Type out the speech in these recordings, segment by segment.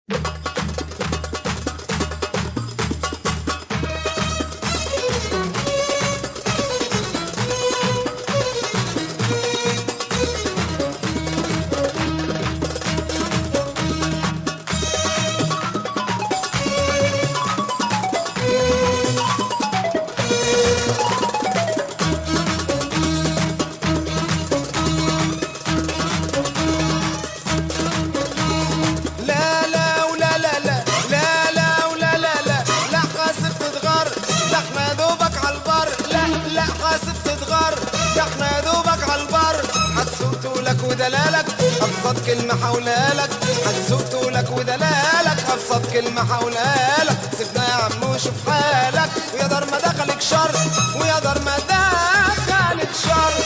لا لا ولا لا لا لا لا ولا لا لا لا حاسب تتغر ده احنا دوبك على البر لا لا حاسب تتغر ده احنا دوبك على البر هتسوق لك ودلالك ابسط كلمة حولالك هتسوق لك ودلالك ابسط كلمة حولالك سيبنا يا عم وشوف حالك ويا دار ما دخلك شر ويا دار ما دخلك شر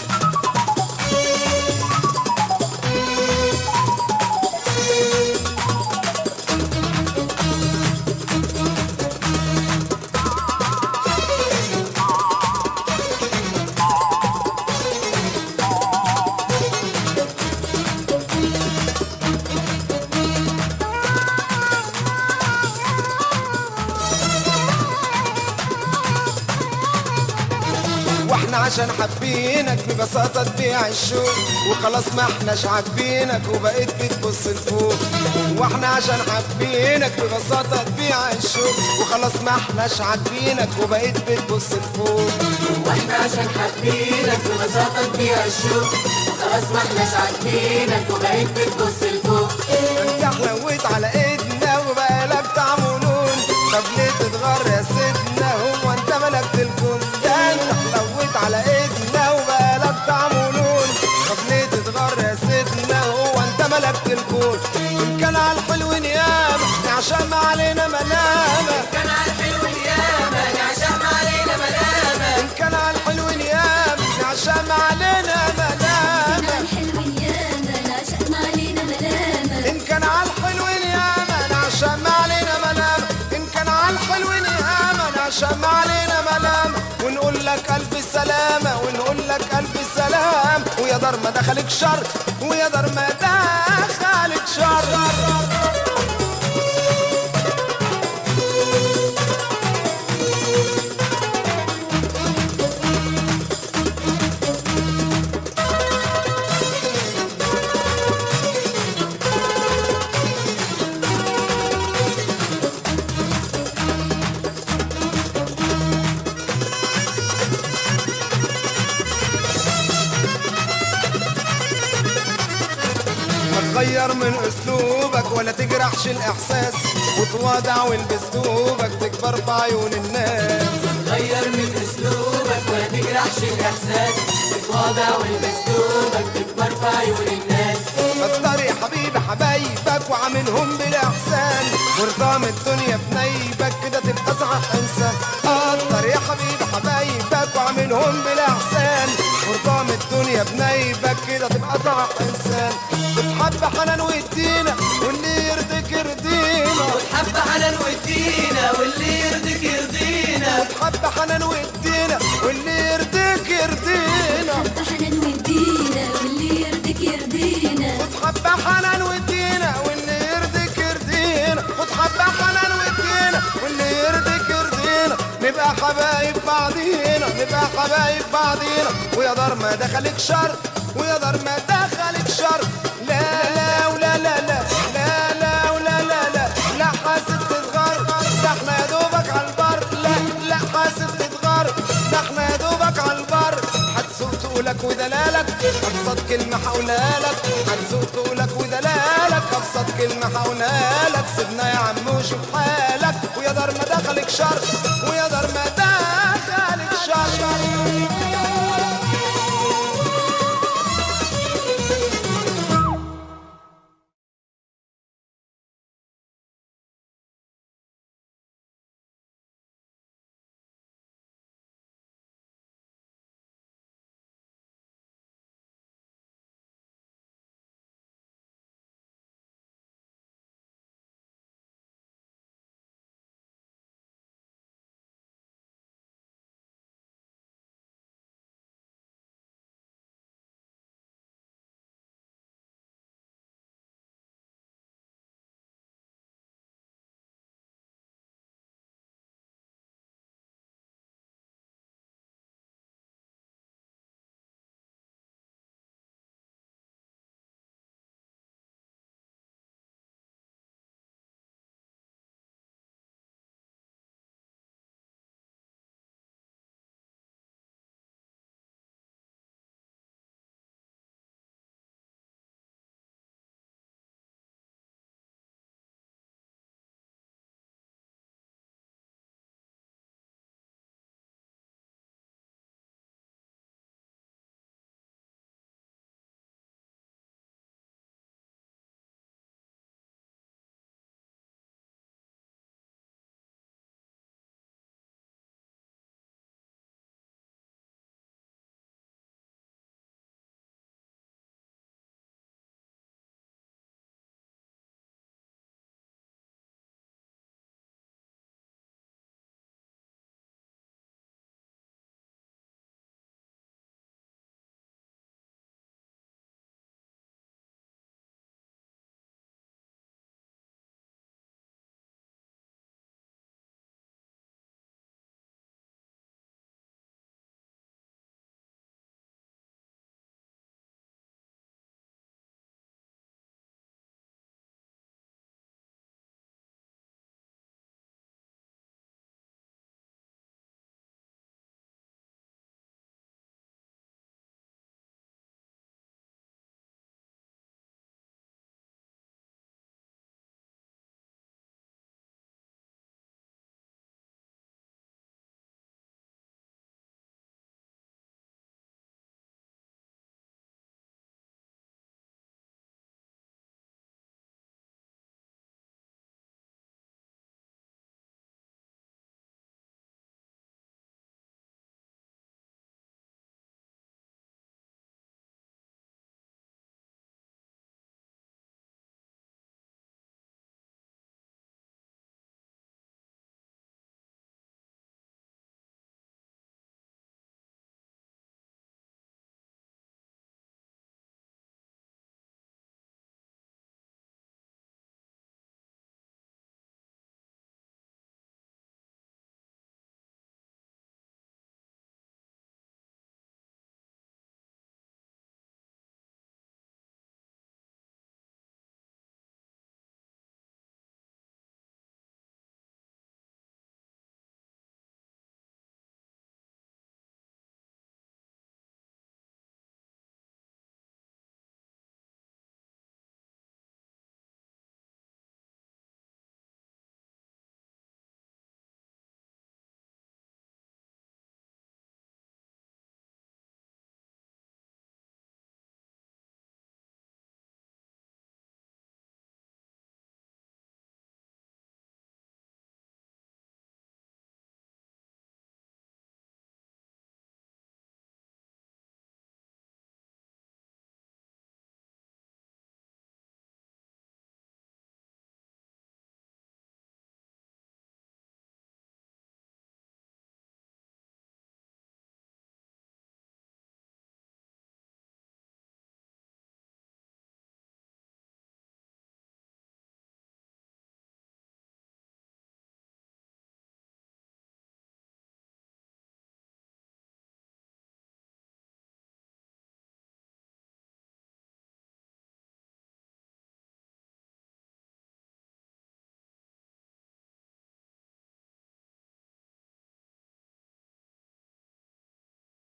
واحنا عشان حابينك ببساطة تبيع الشوق وخلاص ما احناش عاجبينك وبقيت بتبص لفوق واحنا عشان حابينك ببساطة تبيع الشوق وخلاص ما احناش عاجبينك وبقيت بتبص لفوق واحنا عشان حابينك ببساطة تبيع الشوق وخلاص ما احناش عاجبينك وبقيت بتبص لفوق انت حلويت على ايدنا وبقالك طعم ونون طب ليه تتغر يا سيدنا هو انت ملكت الكون ده انت حلويت على ايدنا وبقالك طعم ونون طب ليه تتغر يا سيدنا هو انت ملكت الكون ان كان على الحلو نيامة عشان ما علينا ملامة كان على الحلو الياما نعشق علينا ملامة ان كان على الحلو نيامة عشان ما علينا ملامة الحلو ياما لا شأن علينا ملامة إن كان على الحلو ياما نعشم علينا ملام إن كان على الحلو ياما نعشم علينا ملام ونقول لك ألف سلامة ونقول لك ألف سلام ويا دار ما دخلك شر ويا دار ما دخلك شر ما تغير من اسلوبك ولا تجرحش الاحساس وتواضع والبس ثوبك تكبر في عيون الناس غير من اسلوبك ولا تجرحش الاحساس تتواضع والمسلوبك تكبر في عيون الناس كتر يا حبيبي حبايبك وعاملهم بالاحسان وارضام الدنيا بنيبك كده تبقى صح انسان كتر يا حبيبي حبايبك وعاملهم بالاحسان وارضام الدنيا بنيبك كده تبقى صح انسان تتحب حنان ويدينا واللي يرضيك يرضينا حبة حنان ودينا واللي يرضيك يرضينا تحب حنان ويدينا واللي يرضيك يرضينا حب حنان ودينا واللي يرضيك يرضينا وتحب حنان ودينا واللي يرضيك يرضينا وتحب حنان ودينا واللي يرضيك يرضينا نبقى حبايب بعضينا نبقى حبايب بعضينا ويا دار ما دخلك شر ويا دار ما دخلك شر لا لا ولا لا لا لا لا ولا لا لا لا حاسب تتغر ده احنا يا دوبك على البر لا لا حاسب تتغر ده احنا يا دوبك على البر هتسوق تقولك ودلالك ابسط كلمة حولالك هتسوق تقولك ودلالك ابسط كلمة حولالك سيبنا يا عم وشوف حالك ويا دار ما دخلك شر ويا دار ما دخلك